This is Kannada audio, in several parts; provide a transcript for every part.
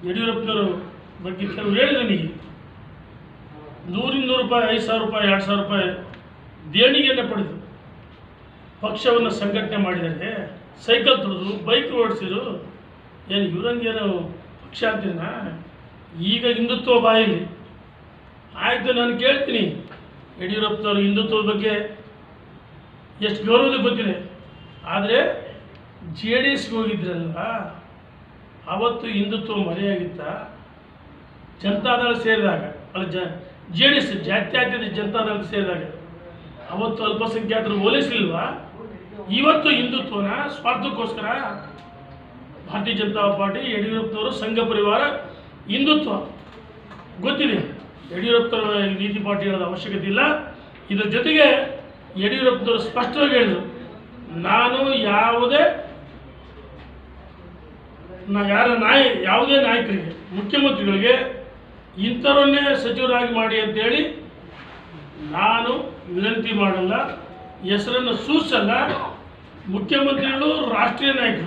ಯಡಿಯೂರಪ್ಪನವರು ಬಗ್ಗೆ ಕೆಲವರು ಹೇಳಿದ್ರು ನನಗೆ ನೂರಿನ್ನೂರು ರೂಪಾಯಿ ಐದು ಸಾವಿರ ರೂಪಾಯಿ ಎರಡು ಸಾವಿರ ರೂಪಾಯಿ ದೇಣಿಗೆಯನ್ನು ಪಡೆದು ಪಕ್ಷವನ್ನು ಸಂಘಟನೆ ಮಾಡಿದರೆ ಸೈಕಲ್ ತುಳಿದು ಬೈಕ್ ಓಡಿಸಿದ್ರು ಏನು ಇವರಂಗೇನು ಪಕ್ಷ ಅಂತೀನ ಈಗ ಹಿಂದುತ್ವ ಬಾಯಲ್ಲಿ ಆಯಿತು ನಾನು ಕೇಳ್ತೀನಿ ಯಡಿಯೂರಪ್ಪನವರು ಹಿಂದುತ್ವದ ಬಗ್ಗೆ ಎಷ್ಟು ಗೌರವದ ಗೊತ್ತಿದೆ ಆದರೆ ಜೆ ಡಿ ಎಸ್ಗೆ ಹೋಗಿದ್ರಲ್ವ ಅವತ್ತು ಹಿಂದುತ್ವ ಮರೆಯಾಗಿತ್ತ ಜನತಾದಳ ಸೇರಿದಾಗ ಅಲ್ಲ ಜ ಜೆ ಡಿ ಎಸ್ ಜಾತ್ಯತೀತ ಜನತಾದಳ ಸೇರಿದಾಗ ಅವತ್ತು ಅಲ್ಪಸಂಖ್ಯಾತರು ಹೋಲಿಸಲಿಲ್ವಾ ಇವತ್ತು ಹಿಂದುತ್ವನ ಸ್ವಾರ್ಥಕ್ಕೋಸ್ಕರ ಭಾರತೀಯ ಜನತಾ ಪಾರ್ಟಿ ಯಡಿಯೂರಪ್ಪನವರು ಸಂಘ ಪರಿವಾರ ಹಿಂದುತ್ವ ಗೊತ್ತಿದೆ ಯಡಿಯೂರಪ್ಪನವರ ಈ ನೀತಿ ಪಾರ್ಟಿ ಹೇಳೋದ ಅವಶ್ಯಕತೆ ಇಲ್ಲ ಇದರ ಜೊತೆಗೆ ಯಡಿಯೂರಪ್ಪನವರು ಸ್ಪಷ್ಟವಾಗಿ ಹೇಳಿದರು ನಾನು ಯಾವುದೇ ನಾ ಯಾರ ನಾಯ ಯಾವುದೇ ನಾಯಕರಿಗೆ ಮುಖ್ಯಮಂತ್ರಿಗಳಿಗೆ ಇಂಥವರನ್ನೇ ಸಚಿವರಾಗಿ ಮಾಡಿ ಅಂತೇಳಿ ನಾನು ವಿನಂತಿ ಮಾಡಲ್ಲ ಹೆಸರನ್ನು ಸೂಚಿಸಲ್ಲ ಮುಖ್ಯಮಂತ್ರಿಗಳು ರಾಷ್ಟ್ರೀಯ ನಾಯಕರು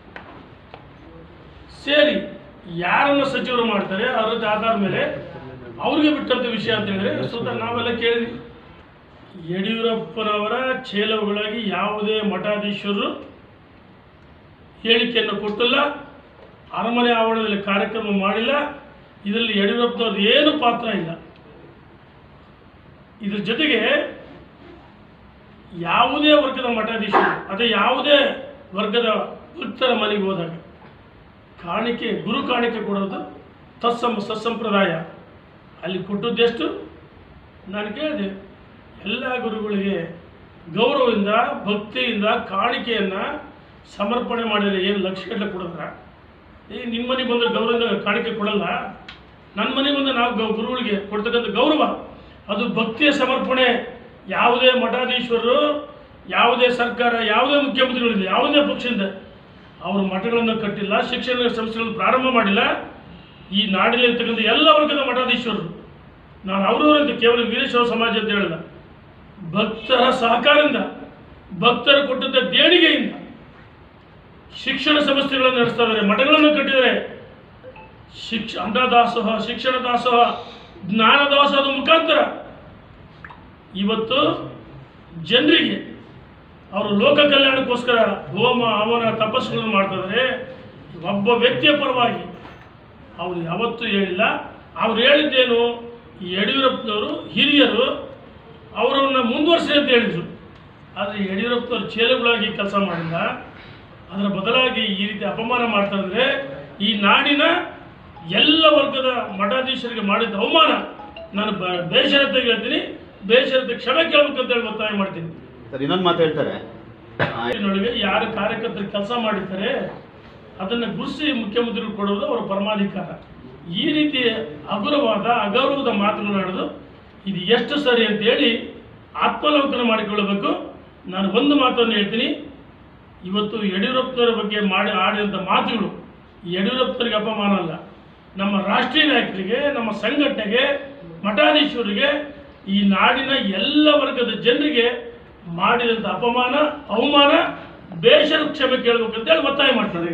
ಸೇರಿ ಯಾರನ್ನು ಸಚಿವರು ಮಾಡ್ತಾರೆ ಅದರ ಆಧಾರ ಮೇಲೆ ಅವ್ರಿಗೆ ಬಿಟ್ಟಂಥ ವಿಷಯ ಅಂತ ಹೇಳಿದ್ರೆ ಸ್ವತಃ ನಾವೆಲ್ಲ ಕೇಳಿದ್ವಿ ಯಡಿಯೂರಪ್ಪನವರ ಚೇಲವುಗಳಾಗಿ ಯಾವುದೇ ಮಠಾಧೀಶರು ಹೇಳಿಕೆಯನ್ನು ಕೊಟ್ಟಿಲ್ಲ ಅರಮನೆ ಆವರಣದಲ್ಲಿ ಕಾರ್ಯಕ್ರಮ ಮಾಡಿಲ್ಲ ಇದರಲ್ಲಿ ಯಡಿಯೂರಪ್ಪನವ್ರದ್ದು ಏನು ಪಾತ್ರ ಇಲ್ಲ ಇದ್ರ ಜೊತೆಗೆ ಯಾವುದೇ ವರ್ಗದ ಮಠಾಧೀಶರು ಅಥವಾ ಯಾವುದೇ ವರ್ಗದ ಭಕ್ತರ ಮನೆಗೆ ಹೋದಾಗ ಕಾಣಿಕೆ ಗುರು ಕಾಣಿಕೆ ಕೊಡೋದು ತತ್ಸಂ ಸತ್ಸಂಪ್ರದಾಯ ಅಲ್ಲಿ ಕೊಟ್ಟದ್ದೆಷ್ಟು ನಾನು ಕೇಳಿದೆ ಎಲ್ಲ ಗುರುಗಳಿಗೆ ಗೌರವದಿಂದ ಭಕ್ತಿಯಿಂದ ಕಾಣಿಕೆಯನ್ನು ಸಮರ್ಪಣೆ ಮಾಡಿದರೆ ಏನು ಲಕ್ಷ ಗಟ್ಟಲೆ ಕೊಡಿದ್ರ ಈ ನಿಮ್ಮ ಮನೆಗೆ ಬಂದರೆ ಗೌರವದಿಂದ ಕಾಣಿಕೆ ಕೊಡಲ್ಲ ನನ್ನ ಮನೆಗೆ ಬಂದರೆ ನಾವು ಗೌ- ಗುರುಗಳಿಗೆ ಕೊಡ್ತಕ್ಕಂಥ ಗೌರವ ಅದು ಭಕ್ತಿಯ ಸಮರ್ಪಣೆ ಯಾವುದೇ ಮಠಾಧೀಶ್ವರರು ಯಾವುದೇ ಸರ್ಕಾರ ಯಾವುದೇ ಮುಖ್ಯಮಂತ್ರಿಗಳಿಂದ ಯಾವುದೇ ಪಕ್ಷದಿಂದ ಅವರು ಮಠಗಳನ್ನು ಕಟ್ಟಿಲ್ಲ ಶಿಕ್ಷಣ ಸಂಸ್ಥೆಗಳನ್ನು ಪ್ರಾರಂಭ ಮಾಡಿಲ್ಲ ಈ ನಾಡಿನಲ್ಲಿರ್ತಕ್ಕಂಥ ಎಲ್ಲ ವರ್ಗದ ಮಠಾಧೀಶ್ವರರು ನಾನು ಅವರವರಂತ ಕೇವಲ ವೀರೇಶ್ವರ ಸಮಾಜ ಅಂತ ಹೇಳಿಲ್ಲ ಭಕ್ತರ ಸಹಕಾರದಿಂದ ಭಕ್ತರು ಕೊಟ್ಟಂಥ ದೇಣಿಗೆಯಿಂದ ಶಿಕ್ಷಣ ಸಂಸ್ಥೆಗಳನ್ನು ನಡೆಸ್ತಾ ಇದ್ದಾರೆ ಮಠಗಳನ್ನು ಕಟ್ಟಿದ್ದಾರೆ ಶಿಕ್ಷ ಅನ್ನದಾಸೋಹ ಶಿಕ್ಷಣ ದಾಸೋಹ ಜ್ಞಾನ ದಾಸೋಹದ ಮುಖಾಂತರ ಇವತ್ತು ಜನರಿಗೆ ಅವರು ಲೋಕ ಕಲ್ಯಾಣಕ್ಕೋಸ್ಕರ ಹೋಮ ಹವನ ತಪಸ್ಸುಗಳನ್ನು ಮಾಡ್ತಾ ಇದ್ದಾರೆ ಒಬ್ಬ ವ್ಯಕ್ತಿಯ ಪರವಾಗಿ ಅವರು ಯಾವತ್ತೂ ಹೇಳಿಲ್ಲ ಅವ್ರು ಹೇಳಿದ್ದೇನು ಈ ಯಡಿಯೂರಪ್ಪನವರು ಹಿರಿಯರು ಅವರನ್ನು ಮುಂದುವರಿಸಿ ಅಂತ ಹೇಳಿದರು ಆದರೆ ಯಡಿಯೂರಪ್ಪನವರು ಚೇಲುಗಳಾಗಿ ಕೆಲಸ ಮಾಡಿಲ್ಲ ಅದರ ಬದಲಾಗಿ ಈ ರೀತಿ ಅಪಮಾನ ಮಾಡ್ತಾ ಇದ್ರೆ ಈ ನಾಡಿನ ಎಲ್ಲ ವರ್ಗದ ಮಠಾಧೀಶರಿಗೆ ಮಾಡಿದ ಅವಮಾನ ನಾನು ಬ ಬೇಷರತ್ತಾಗಿ ಹೇಳ್ತೀನಿ ಬೇಷರತ್ತೆ ಕ್ಷಮೆ ಕೇಳಬೇಕಂತ ಹೇಳಿ ಒತ್ತಾಯ ಮಾಡ್ತೀನಿ ಸರ್ ಇನ್ನೊಂದು ಮಾತು ಹೇಳ್ತಾರೆ ಆ, ನೊಳಗೆ ಯಾರು ಕಾರ್ಯಕರ್ತರು ಕೆಲಸ ಮಾಡಿರ್ತಾರೆ ಅದನ್ನು ಗುರುಸಿ ಮುಖ್ಯಮಂತ್ರಿಗಳು ಕೊಡೋದು ಅವರ ಪರಮಾಧಿಕಾರ ಈ ರೀತಿ ಹಗುರವಾದ ಅಗೌರವದ ಮಾತುಗಳಾಡೋದು ಇದು ಎಷ್ಟು ಸರಿ ಅಂತೇಳಿ ಆತ್ಮಾವಲೋಕನ ಮಾಡಿಕೊಳ್ಳಬೇಕು ನಾನು ಒಂದು ಮಾತನ್ನು ಹೇಳ್ತೀನಿ ಇವತ್ತು ಯಡಿಯೂರಪ್ಪನವರ ಬಗ್ಗೆ ಮಾಡಿ ಆಡಿದಂಥ ಮಾತುಗಳು ಯಡಿಯೂರಪ್ಪನವರಿಗೆ ಅಪಮಾನ ಅಲ್ಲ ನಮ್ಮ ರಾಷ್ಟ್ರೀಯ ನಾಯಕರಿಗೆ ನಮ್ಮ ಸಂಘಟನೆಗೆ ಮಠಾಧೀಶರಿಗೆ ಈ ನಾಡಿನ ಎಲ್ಲ ವರ್ಗದ ಜನರಿಗೆ ಮಾಡಿದಂಥ ಅಪಮಾನ ಅವಮಾನ ಬೇಷರ ಕ್ಷಮೆ ಕೇಳಬೇಕಂತೇಳಿ ಒತ್ತಾಯ ಮಾಡ್ತಾರೆ